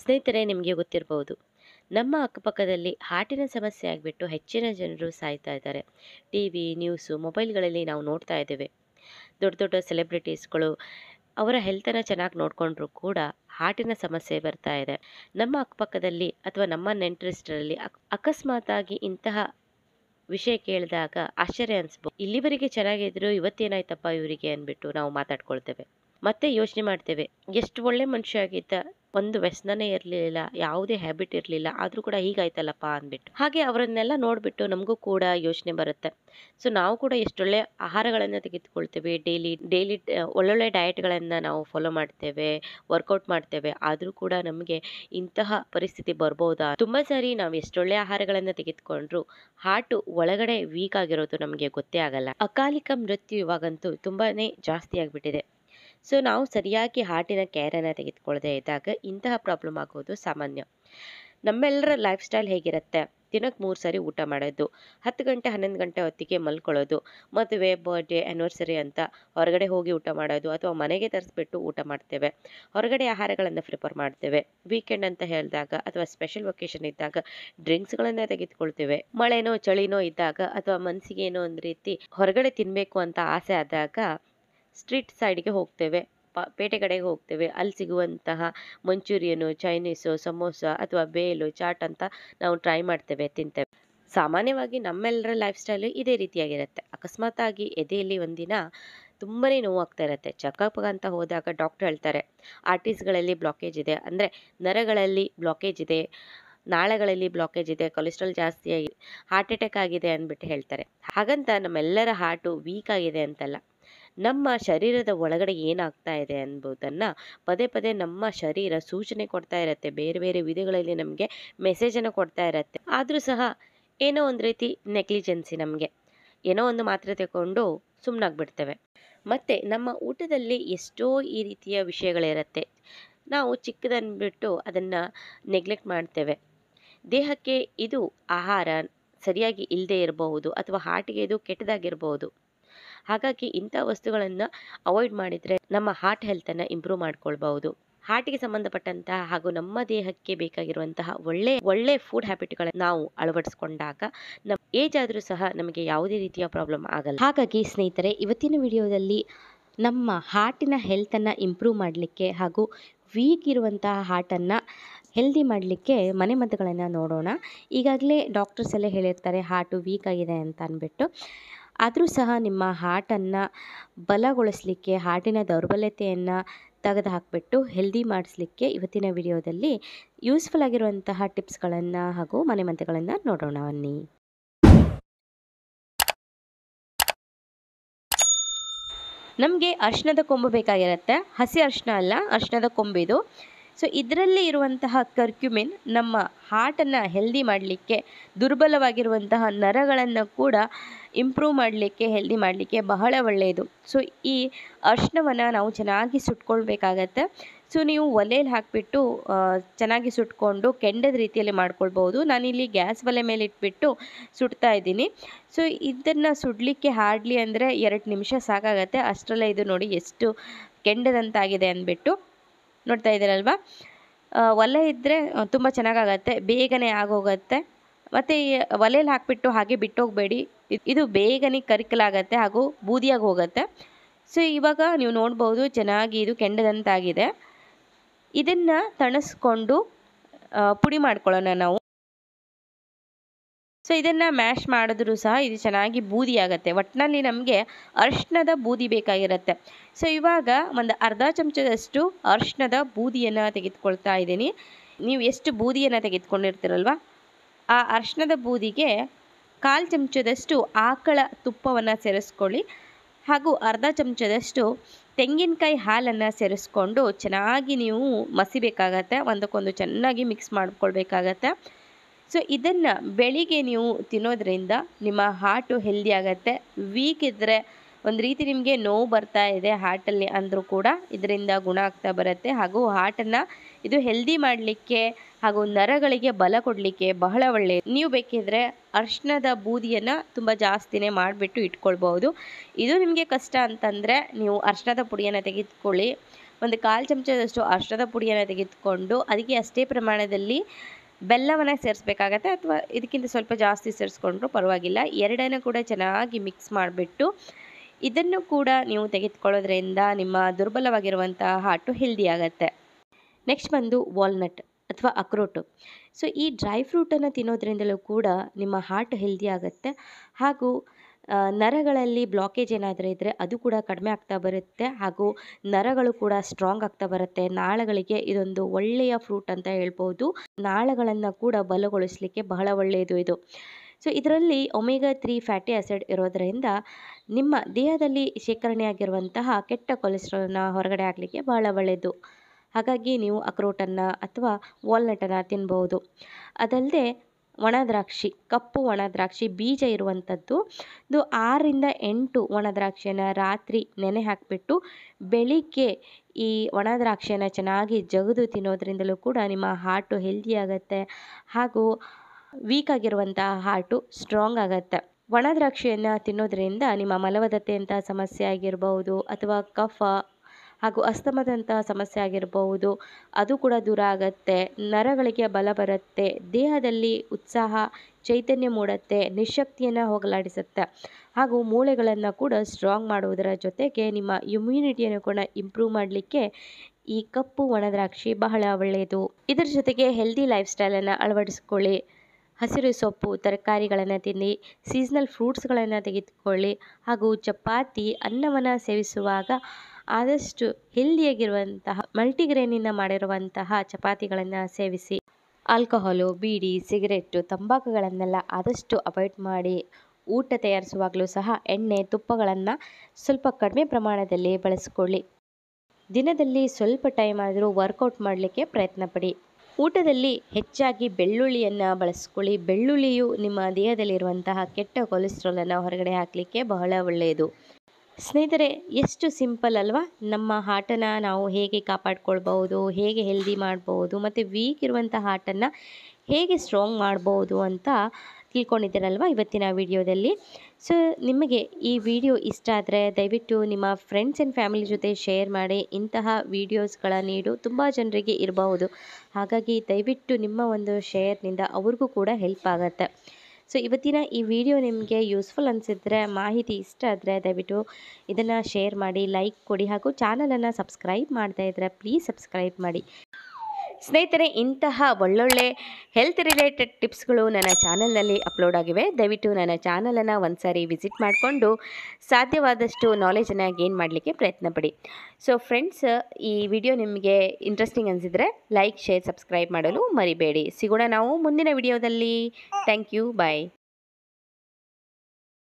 ಸ್ನೇಹಿತರೆ ನಿಮಗೆ ಗೊತ್ತಿರಬಹುದು ನಮ್ಮ ಅಕ್ಕಪಕ್ಕದಲ್ಲಿ ಹಾರ್ಟಿನ ಸಮಸ್ಯೆ ಆಗಿಬಿಟ್ಟು ಹೆಚ್ಚಿನ ಜನರು ಸಾಯ್ತಾ ಇದ್ದಾರೆ ಟಿ ವಿ ನ್ಯೂಸು ಮೊಬೈಲ್ಗಳಲ್ಲಿ ನಾವು ನೋಡ್ತಾ ಇದ್ದೇವೆ ದೊಡ್ಡ ದೊಡ್ಡ ಸೆಲೆಬ್ರಿಟೀಸ್ಗಳು ಅವರ ಹೆಲ್ತನ್ನು ಚೆನ್ನಾಗಿ ನೋಡಿಕೊಂಡ್ರೂ ಕೂಡ ಹಾರ್ಟಿನ ಸಮಸ್ಯೆ ಬರ್ತಾ ಇದೆ ನಮ್ಮ ಅಕ್ಕಪಕ್ಕದಲ್ಲಿ ಅಥವಾ ನಮ್ಮ ನೆಂಟರಿಷ್ಟರಲ್ಲಿ ಅಕ್ ಅಕಸ್ಮಾತಾಗಿ ಇಂತಹ ವಿಷಯ ಕೇಳಿದಾಗ ಆಶ್ಚರ್ಯ ಅನಿಸ್ಬೋದು ಇಲ್ಲಿವರೆಗೆ ಚೆನ್ನಾಗಿದ್ರು ಇವತ್ತೇನಾಯ್ತಪ್ಪ ಇವರಿಗೆ ಅಂದ್ಬಿಟ್ಟು ನಾವು ಮಾತಾಡ್ಕೊಳ್ತೇವೆ ಮತ್ತೆ ಯೋಚನೆ ಮಾಡ್ತೇವೆ ಎಷ್ಟು ಒಳ್ಳೆ ಮನುಷ್ಯ ಆಗಿದ್ದ ಒಂದು ವ್ಯಸನನೇ ಇರಲಿಲ್ಲ ಯಾವುದೇ ಹ್ಯಾಬಿಟ್ ಇರಲಿಲ್ಲ ಆದರೂ ಕೂಡ ಹೀಗಾಯ್ತಲ್ಲಪ್ಪ ಅಂದ್ಬಿಟ್ಟು ಹಾಗೆ ಅವರನ್ನೆಲ್ಲ ನೋಡಿಬಿಟ್ಟು ನಮಗೂ ಕೂಡ ಯೋಚನೆ ಬರುತ್ತೆ ಸೊ ನಾವು ಕೂಡ ಎಷ್ಟೊಳ್ಳೆ ಆಹಾರಗಳನ್ನು ತೆಗೆದುಕೊಳ್ತೇವೆ ಡೈಲಿ ಡೈಲಿ ಒಳ್ಳೊಳ್ಳೆ ಡಯಟ್ಗಳನ್ನು ನಾವು ಫಾಲೋ ಮಾಡ್ತೇವೆ ವರ್ಕೌಟ್ ಮಾಡ್ತೇವೆ ಆದರೂ ಕೂಡ ನಮಗೆ ಇಂತಹ ಪರಿಸ್ಥಿತಿ ಬರ್ಬೋದಾ ತುಂಬ ಸಾರಿ ನಾವು ಎಷ್ಟೊಳ್ಳೆ ಆಹಾರಗಳನ್ನು ತೆಗೆದುಕೊಂಡ್ರು ಹಾರ್ಟು ಒಳಗಡೆ ವೀಕ್ ಆಗಿರೋದು ನಮಗೆ ಗೊತ್ತೇ ಆಗಲ್ಲ ಅಕಾಲಿಕ ಮೃತ್ಯು ಇವಾಗಂತೂ ತುಂಬಾನೇ ಜಾಸ್ತಿ ಆಗಿಬಿಟ್ಟಿದೆ ಸೊ ನಾವು ಸರಿಯಾಗಿ ಹಾರ್ಟಿನ ಕೇರನ್ನು ತೆಗೆದುಕೊಳ್ಳದೆ ಇದ್ದಾಗ ಇಂತಹ ಪ್ರಾಬ್ಲಮ್ ಆಗೋದು ಸಾಮಾನ್ಯ ನಮ್ಮೆಲ್ಲರ ಲೈಫ್ ಸ್ಟೈಲ್ ಹೇಗಿರುತ್ತೆ ದಿನಕ್ಕೆ ಮೂರು ಸಾರಿ ಊಟ ಮಾಡೋದು ಹತ್ತು ಗಂಟೆ ಹನ್ನೊಂದು ಗಂಟೆ ಹೊತ್ತಿಗೆ ಮಲ್ಕೊಳ್ಳೋದು ಮದುವೆ ಬರ್ಡೇ ಆ್ಯನಿವರ್ಸರಿ ಅಂತ ಹೊರಗಡೆ ಹೋಗಿ ಊಟ ಮಾಡೋದು ಅಥವಾ ಮನೆಗೆ ತರಿಸ್ಬಿಟ್ಟು ಊಟ ಮಾಡ್ತೇವೆ ಹೊರಗಡೆ ಆಹಾರಗಳನ್ನು ಪ್ರಿಪೇರ್ ಮಾಡ್ತೇವೆ ವೀಕೆಂಡ್ ಅಂತ ಹೇಳಿದಾಗ ಅಥವಾ ಸ್ಪೆಷಲ್ ಒಕೇಶನ್ ಇದ್ದಾಗ ಡ್ರಿಂಕ್ಸ್ಗಳನ್ನು ತೆಗೆದುಕೊಳ್ತೇವೆ ಮಳೆನೋ ಚಳಿನೋ ಇದ್ದಾಗ ಅಥವಾ ಮನಸ್ಸಿಗೆ ಏನೋ ಒಂದು ರೀತಿ ಹೊರಗಡೆ ತಿನ್ನಬೇಕು ಅಂತ ಆಸೆ ಆದಾಗ ಸ್ಟ್ರೀಟ್ ಸೈಡ್ಗೆ ಹೋಗ್ತೇವೆ ಪ ಪೇಟೆ ಕಡೆಗೆ ಹೋಗ್ತೇವೆ ಅಲ್ಲಿ ಸಿಗುವಂತಹ ಮಂಚೂರಿಯನು ಚೈನೀಸು ಸಮೋಸ ಅಥವಾ ಬೇಲು ಚಾಟ್ ಅಂತ ನಾವು ಟ್ರೈ ಮಾಡ್ತೇವೆ ತಿಂತೇವೆ ಸಾಮಾನ್ಯವಾಗಿ ನಮ್ಮೆಲ್ಲರ ಲೈಫ್ ಸ್ಟೈಲು ಇದೇ ರೀತಿಯಾಗಿರುತ್ತೆ ಅಕಸ್ಮಾತಾಗಿ ಎದೆಯಲ್ಲಿ ಒಂದಿನ ತುಂಬಾ ನೋವಾಗ್ತಾ ಇರುತ್ತೆ ಚೆಕಪ್ ಅಂತ ಹೋದಾಗ ಡಾಕ್ಟರ್ ಹೇಳ್ತಾರೆ ಆರ್ಟಿಸ್ಗಳಲ್ಲಿ ಬ್ಲಾಕೇಜ್ ಇದೆ ಅಂದರೆ ನರಗಳಲ್ಲಿ ಬ್ಲಾಕೇಜ್ ಇದೆ ನಾಳಗಳಲ್ಲಿ ಬ್ಲಾಕೇಜ್ ಇದೆ ಕೊಲೆಸ್ಟ್ರಾಲ್ ಜಾಸ್ತಿ ಆಗಿ ಹಾರ್ಟ್ ಅಟ್ಯಾಕ್ ಆಗಿದೆ ಅಂದ್ಬಿಟ್ಟು ಹೇಳ್ತಾರೆ ಹಾಗಂತ ನಮ್ಮೆಲ್ಲರ ಹಾರ್ಟು ವೀಕ್ ಆಗಿದೆ ಅಂತಲ್ಲ ನಮ್ಮ ಶರೀರದ ಒಳಗಡೆ ಏನಾಗ್ತಾ ಇದೆ ಎಂಬುದನ್ನು ಪದೇ ಪದೇ ನಮ್ಮ ಶರೀರ ಸೂಚನೆ ಕೊಡ್ತಾ ಇರುತ್ತೆ ಬೇರೆ ಬೇರೆ ವಿಧಗಳಲ್ಲಿ ನಮಗೆ ಮೆಸೇಜನ್ನು ಕೊಡ್ತಾ ಇರುತ್ತೆ ಆದರೂ ಸಹ ಏನೋ ಒಂದು ರೀತಿ ನೆಗ್ಲಿಜೆನ್ಸಿ ನಮಗೆ ಏನೋ ಒಂದು ಮಾತ್ರೆ ತಗೊಂಡು ಸುಮ್ಮನಾಗ್ಬಿಡ್ತೇವೆ ಮತ್ತು ನಮ್ಮ ಊಟದಲ್ಲಿ ಎಷ್ಟೋ ಈ ರೀತಿಯ ವಿಷಯಗಳಿರುತ್ತೆ ನಾವು ಚಿಕ್ಕದನ್ಬಿಟ್ಟು ಅದನ್ನು ನೆಗ್ಲೆಕ್ಟ್ ಮಾಡ್ತೇವೆ ದೇಹಕ್ಕೆ ಇದು ಆಹಾರ ಸರಿಯಾಗಿ ಇಲ್ಲದೆ ಇರಬಹುದು ಅಥವಾ ಹಾರ್ಟಿಗೆ ಇದು ಕೆಟ್ಟದಾಗಿರ್ಬೋದು ಹಾಗಾಗಿ ಇಂಥ ವಸ್ತುಗಳನ್ನು ಅವಾಯ್ಡ್ ಮಾಡಿದರೆ ನಮ್ಮ ಹಾರ್ಟ್ ಹೆಲ್ತನ್ನು ಇಂಪ್ರೂವ್ ಮಾಡ್ಕೊಳ್ಬಹುದು ಹಾರ್ಟಿಗೆ ಸಂಬಂಧಪಟ್ಟಂತಹ ಹಾಗೂ ನಮ್ಮ ದೇಹಕ್ಕೆ ಬೇಕಾಗಿರುವಂತಹ ಒಳ್ಳೆ ಒಳ್ಳೆ ಫುಡ್ ಹ್ಯಾಬಿಟ್ಗಳನ್ನು ನಾವು ಅಳವಡಿಸ್ಕೊಂಡಾಗ ನಮ್ಮ ಏಜ್ ಆದರೂ ಸಹ ನಮಗೆ ಯಾವುದೇ ರೀತಿಯ ಪ್ರಾಬ್ಲಮ್ ಆಗಲ್ಲ ಹಾಗಾಗಿ ಸ್ನೇಹಿತರೆ ಇವತ್ತಿನ ವಿಡಿಯೋದಲ್ಲಿ ನಮ್ಮ ಹಾರ್ಟಿನ ಹೆಲ್ತನ್ನು ಇಂಪ್ರೂವ್ ಮಾಡಲಿಕ್ಕೆ ಹಾಗೂ ವೀಕ್ ಇರುವಂತಹ ಹಾರ್ಟನ್ನು ಹೆಲ್ದಿ ಮಾಡಲಿಕ್ಕೆ ಮನೆಮದ್ದುಗಳನ್ನು ನೋಡೋಣ ಈಗಾಗಲೇ ಡಾಕ್ಟರ್ಸ್ ಎಲ್ಲ ಹೇಳಿರ್ತಾರೆ ಹಾರ್ಟು ವೀಕ್ ಆಗಿದೆ ಅಂತ ಅಂದ್ಬಿಟ್ಟು ಆದರೂ ಸಹ ನಿಮ್ಮ ಹಾರ್ಟನ್ನು ಬಲಗೊಳಿಸಲಿಕ್ಕೆ ಹಾರ್ಟಿನ ದೌರ್ಬಲ್ಯತೆಯನ್ನು ತೆಗೆದು ಹಾಕಿಬಿಟ್ಟು ಹೆಲ್ದಿ ಮಾಡಿಸ್ಲಿಕ್ಕೆ ಇವತ್ತಿನ ವಿಡಿಯೋದಲ್ಲಿ ಯೂಸ್ಫುಲ್ ಆಗಿರುವಂತಹ ಟಿಪ್ಸ್ಗಳನ್ನು ಹಾಗೂ ಮನೆಮದ್ದುಗಳನ್ನು ನೋಡೋಣ ಬನ್ನಿ ನಮಗೆ ಅರ್ಶಿಣದ ಕೊಂಬು ಬೇಕಾಗಿರುತ್ತೆ ಹಸಿ ಅರ್ಶಿಣ ಅಲ್ಲ ಅರ್ಶಿಣದ ಕೊಂಬಿದು ಸೊ ಇದರಲ್ಲಿ ಇರುವಂತಹ ಕರ್ಕ್ಯುಮಿನ್ ನಮ್ಮ ಹಾರ್ಟನ್ನು ಹೆಲ್ದಿ ಮಾಡಲಿಕ್ಕೆ ದುರ್ಬಲವಾಗಿರುವಂತಹ ನರಗಳನ್ನು ಕೂಡ ಇಂಪ್ರೂವ್ ಮಾಡಲಿಕ್ಕೆ ಹೆಲ್ದಿ ಮಾಡಲಿಕ್ಕೆ ಬಹಳ ಒಳ್ಳೆಯದು ಸೊ ಈ ಅರ್ಶಿಣವನ್ನು ನಾವು ಚೆನ್ನಾಗಿ ಸುಟ್ಕೊಳ್ಬೇಕಾಗತ್ತೆ ಸೊ ನೀವು ಒಲೆಯಲ್ಲಿ ಹಾಕಿಬಿಟ್ಟು ಚೆನ್ನಾಗಿ ಸುಟ್ಕೊಂಡು ಕೆಂಡದ ರೀತಿಯಲ್ಲಿ ಮಾಡ್ಕೊಳ್ಬೋದು ನಾನಿಲ್ಲಿ ಗ್ಯಾಸ್ ಒಲೆ ಮೇಲೆ ಇಟ್ಬಿಟ್ಟು ಸುಡ್ತಾ ಇದ್ದೀನಿ ಸೊ ಇದನ್ನು ಸುಡಲಿಕ್ಕೆ ಹಾರ್ಡ್ಲಿ ಅಂದರೆ ಎರಡು ನಿಮಿಷ ಸಾಕಾಗತ್ತೆ ಅಷ್ಟರಲ್ಲೇ ಇದು ನೋಡಿ ಎಷ್ಟು ಕೆಂಡದಂತಾಗಿದೆ ಅಂದ್ಬಿಟ್ಟು ನೋಡ್ತಾ ಇದ್ದೀರಲ್ವಾ ಒಲೆ ಇದ್ದರೆ ತುಂಬ ಚೆನ್ನಾಗಾಗತ್ತೆ ಬೇಗನೆ ಆಗೋಗುತ್ತೆ ಮತ್ತು ಈ ಒಲೆಯಲ್ಲಿ ಹಾಕಿಬಿಟ್ಟು ಹಾಗೆ ಬಿಟ್ಟೋಗಬೇಡಿ ಇದು ಬೇಗನೆ ಕರಿಕಲಾಗತ್ತೆ ಹಾಗೂ ಬೂದಿಯಾಗಿ ಹೋಗುತ್ತೆ ಸೊ ಇವಾಗ ನೀವು ನೋಡ್ಬೋದು ಚೆನ್ನಾಗಿ ಇದು ಕೆಂಡದಂತಾಗಿದೆ ಇದನ್ನು ತಣಿಸ್ಕೊಂಡು ಪುಡಿ ಮಾಡ್ಕೊಳ್ಳೋಣ ನಾವು ಸೊ ಇದನ್ನು ಮ್ಯಾಶ್ ಮಾಡಿದ್ರೂ ಸಹ ಇದು ಚೆನ್ನಾಗಿ ಬೂದಿ ಆಗುತ್ತೆ ಒಟ್ಟಿನಲ್ಲಿ ನಮಗೆ ಅರ್ಶಿಣದ ಬೂದಿ ಬೇಕಾಗಿರುತ್ತೆ ಸೊ ಇವಾಗ ಒಂದು ಅರ್ಧ ಚಮಚದಷ್ಟು ಅರ್ಶಿಣದ ಬೂದಿಯನ್ನು ತೆಗೆದುಕೊಳ್ತಾ ಇದ್ದೀನಿ ನೀವು ಎಷ್ಟು ಬೂದಿಯನ್ನು ತೆಗೆದುಕೊಂಡಿರ್ತೀರಲ್ವ ಆ ಅರ್ಶಿಣದ ಬೂದಿಗೆ ಕಾಲು ಚಮಚದಷ್ಟು ಆಕಳ ತುಪ್ಪವನ್ನು ಸೇರಿಸ್ಕೊಳ್ಳಿ ಹಾಗೂ ಅರ್ಧ ಚಮಚದಷ್ಟು ತೆಂಗಿನಕಾಯಿ ಹಾಲನ್ನು ಸೇರಿಸ್ಕೊಂಡು ಚೆನ್ನಾಗಿ ನೀವು ಮಸಿಬೇಕಾಗತ್ತೆ ಒಂದಕ್ಕೊಂದು ಚೆನ್ನಾಗಿ ಮಿಕ್ಸ್ ಮಾಡ್ಕೊಳ್ಬೇಕಾಗತ್ತೆ ಸೊ ಇದನ್ನು ಬೆಳಿಗ್ಗೆ ನೀವು ತಿನ್ನೋದ್ರಿಂದ ನಿಮ್ಮ ಹಾರ್ಟು ಹೆಲ್ದಿ ಆಗುತ್ತೆ ವೀಕ್ ಇದ್ದರೆ ಒಂದು ರೀತಿ ನಿಮಗೆ ನೋವು ಬರ್ತಾ ಇದೆ ಹಾರ್ಟಲ್ಲಿ ಅಂದರೂ ಕೂಡ ಇದರಿಂದ ಗುಣ ಆಗ್ತಾ ಬರುತ್ತೆ ಹಾಗೂ ಹಾರ್ಟನ್ನು ಇದು ಹೆಲ್ದಿ ಮಾಡಲಿಕ್ಕೆ ಹಾಗೂ ನರಗಳಿಗೆ ಬಲ ಕೊಡಲಿಕ್ಕೆ ಬಹಳ ಒಳ್ಳೆಯದು ನೀವು ಬೇಕಿದ್ರೆ ಅರ್ಶಿಣದ ಬೂದಿಯನ್ನು ತುಂಬ ಜಾಸ್ತಿನೇ ಮಾಡಿಬಿಟ್ಟು ಇಟ್ಕೊಳ್ಬೋದು ಇದು ನಿಮಗೆ ಕಷ್ಟ ಅಂತಂದರೆ ನೀವು ಅರ್ಶಿಣದ ಪುಡಿಯನ್ನು ತೆಗೆದುಕೊಳ್ಳಿ ಒಂದು ಕಾಲು ಚಮಚದಷ್ಟು ಅರಿಶಿಣದ ಪುಡಿಯನ್ನು ತೆಗೆದುಕೊಂಡು ಅದಕ್ಕೆ ಅಷ್ಟೇ ಪ್ರಮಾಣದಲ್ಲಿ ಬೆಲ್ಲವನ್ನು ಸೇರಿಸ್ಬೇಕಾಗತ್ತೆ ಅಥವಾ ಇದಕ್ಕಿಂತ ಸ್ವಲ್ಪ ಜಾಸ್ತಿ ಸೇರಿಸ್ಕೊಂಡ್ರೂ ಪರವಾಗಿಲ್ಲ ಎರಡನ್ನೂ ಕೂಡ ಚೆನ್ನಾಗಿ ಮಿಕ್ಸ್ ಮಾಡಿಬಿಟ್ಟು ಇದನ್ನು ಕೂಡ ನೀವು ತೆಗೆದುಕೊಳ್ಳೋದ್ರಿಂದ ನಿಮ್ಮ ದುರ್ಬಲವಾಗಿರುವಂತಹ ಹಾರ್ಟು ಹೆಲ್ದಿ ಆಗುತ್ತೆ ನೆಕ್ಸ್ಟ್ ಬಂದು ವಾಲ್ನಟ್ ಅಥವಾ ಅಕ್ರೋಟು ಸೊ ಈ ಡ್ರೈ ಫ್ರೂಟನ್ನು ತಿನ್ನೋದ್ರಿಂದಲೂ ಕೂಡ ನಿಮ್ಮ ಹಾರ್ಟ್ ಹೆಲ್ದಿ ಆಗುತ್ತೆ ಹಾಗೂ ಆ, ನರಗಳಲ್ಲಿ ಬ್ಲಾಕೇಜ್ ಏನಾದರೂ ಇದ್ದರೆ ಅದು ಕೂಡ ಕಡಿಮೆ ಆಗ್ತಾ ಬರುತ್ತೆ ಹಾಗೂ ನರಗಳು ಕೂಡ ಸ್ಟ್ರಾಂಗ್ ಆಗ್ತಾ ಬರುತ್ತೆ ನಾಳಗಳಿಗೆ ಇದೊಂದು ಒಳ್ಳೆಯ ಫ್ರೂಟ್ ಅಂತ ಹೇಳ್ಬೋದು ನಾಳಗಳನ್ನು ಕೂಡ ಬಲಗೊಳಿಸಲಿಕ್ಕೆ ಬಹಳ ಒಳ್ಳೆಯದು ಇದು ಸೊ ಇದರಲ್ಲಿ ಒಮೆಗಾ ತ್ರೀ ಫ್ಯಾಟಿ ಆ್ಯಸಿಡ್ ಇರೋದರಿಂದ ನಿಮ್ಮ ದೇಹದಲ್ಲಿ ಶೇಖರಣೆಯಾಗಿರುವಂತಹ ಕೆಟ್ಟ ಕೊಲೆಸ್ಟ್ರಾಲ್ನ ಹೊರಗಡೆ ಆಗಲಿಕ್ಕೆ ಬಹಳ ಒಳ್ಳೆಯದು ಹಾಗಾಗಿ ನೀವು ಅಕ್ರೋಟನ್ನು ಅಥವಾ ವಾಲ್ನಟನ್ನು ತಿನ್ಬೋದು ಅದಲ್ಲದೆ ಒಣ ದ್ರಾಕ್ಷಿ ಕಪ್ಪು ಒಣ ದ್ರಾಕ್ಷಿ ಬೀಜ ಇರುವಂಥದ್ದು ಇದು ಆರರಿಂದ ಎಂಟು ಒಣ ದ್ರಾಕ್ಷಿಯನ್ನು ರಾತ್ರಿ ನೆನೆ ಹಾಕಿಬಿಟ್ಟು ಬೆಳಿಗ್ಗೆ ಈ ಒಣ ದ್ರಾಕ್ಷಿಯನ್ನು ಚೆನ್ನಾಗಿ ಜಗಿದು ತಿನ್ನೋದ್ರಿಂದಲೂ ಕೂಡ ನಿಮ್ಮ ಹಾರ್ಟು ಹೆಲ್ದಿ ಆಗುತ್ತೆ ಹಾಗೂ ವೀಕ್ ಆಗಿರುವಂತಹ ಹಾರ್ಟು ಸ್ಟ್ರಾಂಗ್ ಆಗುತ್ತೆ ಒಣ ದ್ರಾಕ್ಷಿಯನ್ನು ತಿನ್ನೋದ್ರಿಂದ ನಿಮ್ಮ ಮಲಬದ್ಧತೆ ಅಂತ ಸಮಸ್ಯೆ ಆಗಿರ್ಬೋದು ಅಥವಾ ಕಫ ಹಾಗೂ ಅಸ್ತಮದಂತಹ ಸಮಸ್ಯೆ ಆಗಿರಬಹುದು ಅದು ಕೂಡ ದೂರ ಆಗುತ್ತೆ ನರಗಳಿಗೆ ಬಲ ಬರುತ್ತೆ ದೇಹದಲ್ಲಿ ಉತ್ಸಾಹ ಚೈತನ್ಯ ಮೂಡುತ್ತೆ ನಿಶಕ್ತಿಯನ್ನು ಹೋಗಲಾಡಿಸುತ್ತೆ ಹಾಗೂ ಮೂಳೆಗಳನ್ನು ಕೂಡ ಸ್ಟ್ರಾಂಗ್ ಮಾಡುವುದರ ಜೊತೆಗೆ ನಿಮ್ಮ ಇಮ್ಯುನಿಟಿಯನ್ನು ಕೂಡ ಇಂಪ್ರೂವ್ ಮಾಡಲಿಕ್ಕೆ ಈ ಕಪ್ಪು ಒಣದ್ರಾಕ್ಷಿ ಬಹಳ ಒಳ್ಳೆಯದು ಇದರ ಜೊತೆಗೆ ಹೆಲ್ದಿ ಲೈಫ್ ಸ್ಟೈಲನ್ನು ಅಳವಡಿಸ್ಕೊಳ್ಳಿ ಹಸಿರು ಸೊಪ್ಪು ತರಕಾರಿಗಳನ್ನು ತಿನ್ನಿ ಸೀಸ್ನಲ್ ಫ್ರೂಟ್ಸ್ಗಳನ್ನು ತೆಗೆದುಕೊಳ್ಳಿ ಹಾಗೂ ಚಪಾತಿ ಅನ್ನವನ್ನು ಸೇವಿಸುವಾಗ ಆದಷ್ಟು ಹೆಲ್ದಿಯಾಗಿರುವಂತಹ ಮಲ್ಟಿಗ್ರೇನಿಂದ ಮಾಡಿರುವಂತಹ ಚಪಾತಿಗಳನ್ನು ಸೇವಿಸಿ ಆಲ್ಕೋಹಾಲು ಬೀಡಿ ಸಿಗರೆಟ್ಟು ತಂಬಾಕುಗಳನ್ನೆಲ್ಲ ಆದಷ್ಟು ಅವಾಯ್ಡ್ ಮಾಡಿ ಊಟ ತಯಾರಿಸುವಾಗಲೂ ಸಹ ಎಣ್ಣೆ ತುಪ್ಪಗಳನ್ನು ಸ್ವಲ್ಪ ಕಡಿಮೆ ಪ್ರಮಾಣದಲ್ಲಿ ಬಳಸಿಕೊಳ್ಳಿ ದಿನದಲ್ಲಿ ಸ್ವಲ್ಪ ಟೈಮ್ ಆದರೂ ವರ್ಕೌಟ್ ಮಾಡಲಿಕ್ಕೆ ಪ್ರಯತ್ನ ಪಡಿ ಊಟದಲ್ಲಿ ಹೆಚ್ಚಾಗಿ ಬೆಳ್ಳುಳ್ಳಿಯನ್ನು ಬಳಸ್ಕೊಳ್ಳಿ ಬೆಳ್ಳುಳ್ಳಿಯು ನಿಮ್ಮ ದೇಹದಲ್ಲಿರುವಂತಹ ಕೆಟ್ಟ ಕೊಲೆಸ್ಟ್ರಾಲನ್ನು ಹೊರಗಡೆ ಹಾಕಲಿಕ್ಕೆ ಬಹಳ ಒಳ್ಳೆಯದು ಸ್ನೇಹಿತರೆ ಎಷ್ಟು ಸಿಂಪಲ್ ಅಲ್ವಾ ನಮ್ಮ ಹಾರ್ಟನ್ನು ನಾವು ಹೇಗೆ ಕಾಪಾಡ್ಕೊಳ್ಬಹುದು ಹೇಗೆ ಹೆಲ್ದಿ ಮಾಡ್ಬೋದು ಮತ್ತು ವೀಕ್ ಇರುವಂಥ ಹಾರ್ಟನ್ನು ಹೇಗೆ ಸ್ಟ್ರಾಂಗ್ ಮಾಡ್ಬೋದು ಅಂತ ತಿಳ್ಕೊಂಡಿದ್ದೀರಲ್ವ ಇವತ್ತಿನ ವಿಡಿಯೋದಲ್ಲಿ ಸೊ ನಿಮಗೆ ಈ ವಿಡಿಯೋ ಇಷ್ಟ ಆದರೆ ದಯವಿಟ್ಟು ನಿಮ್ಮ ಫ್ರೆಂಡ್ಸ್ ಆ್ಯಂಡ್ ಫ್ಯಾಮಿಲಿ ಜೊತೆ ಶೇರ್ ಮಾಡಿ ಇಂತಹ ವೀಡಿಯೋಸ್ಗಳ ನೀಡು ತುಂಬ ಜನರಿಗೆ ಇರಬಹುದು ಹಾಗಾಗಿ ದಯವಿಟ್ಟು ನಿಮ್ಮ ಒಂದು ಶೇರ್ನಿಂದ ಅವ್ರಿಗೂ ಕೂಡ ಹೆಲ್ಪ್ ಆಗುತ್ತೆ ಸೊ ಇವತ್ತಿನ ಈ ವಿಡಿಯೋ ನಿಮಗೆ ಯೂಸ್ಫುಲ್ ಅನಿಸಿದ್ರೆ ಮಾಹಿತಿ ಇಷ್ಟ ಆದರೆ ದಯವಿಟ್ಟು ಇದನ್ನು ಶೇರ್ ಮಾಡಿ ಲೈಕ್ ಕೊಡಿ ಹಾಗೂ ಚಾನಲನ್ನು ಸಬ್ಸ್ಕ್ರೈಬ್ ಮಾಡ್ತಾ ಇದ್ದರೆ ಪ್ಲೀಸ್ ಸಬ್ಸ್ಕ್ರೈಬ್ ಮಾಡಿ ಸ್ನೇಹಿತರೆ ಇಂತಹ ಒಳ್ಳೊಳ್ಳೆ ಹೆಲ್ತ್ ರಿಲೇಟೆಡ್ ಟಿಪ್ಸ್ಗಳು ನನ್ನ ಚಾನಲ್ನಲ್ಲಿ ಅಪ್ಲೋಡ್ ಆಗಿವೆ ದಯವಿಟ್ಟು ನನ್ನ ಚಾನಲನ್ನು ಒಂದು ಸಾರಿ ವಿಸಿಟ್ ಮಾಡಿಕೊಂಡು ಸಾಧ್ಯವಾದಷ್ಟು ನಾಲೆಜನ್ನು ಗೇನ್ ಮಾಡಲಿಕ್ಕೆ ಪ್ರಯತ್ನ ಪಡಿ ಸೊ ಫ್ರೆಂಡ್ಸ್ ಈ ವಿಡಿಯೋ ನಿಮಗೆ ಇಂಟ್ರೆಸ್ಟಿಂಗ್ ಅನಿಸಿದರೆ ಲೈಕ್ ಶೇರ್ ಸಬ್ಸ್ಕ್ರೈಬ್ ಮಾಡಲು ಮರಿಬೇಡಿ ಸಿಗೋಣ ನಾವು ಮುಂದಿನ ವಿಡಿಯೋದಲ್ಲಿ ಥ್ಯಾಂಕ್ ಯು ಬಾಯ್